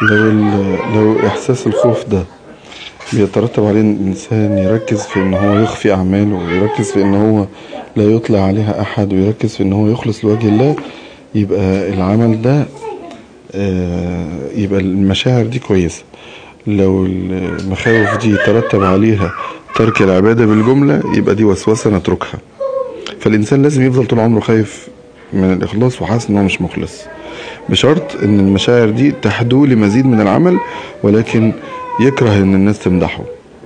لو ال- لو احساس الخوف ده بيترتب عليه ان الانسان يركز في ان هو يخفي اعماله ويركز في ان هو لا يطلع عليها احد ويركز في ان هو يخلص لوجه الله يبقى العمل ده آه، يبقى المشاعر دي كويسة لو المخاوف دي ترتب عليها ترك العبادة بالجملة يبقى دي وسوسة نتركها فالإنسان لازم يفضل طول عمره خايف من الإخلاص وحاسس إن هو مش مخلص بشرط إن المشاعر دي تحدو لمزيد من العمل ولكن يكره إن الناس تمدحه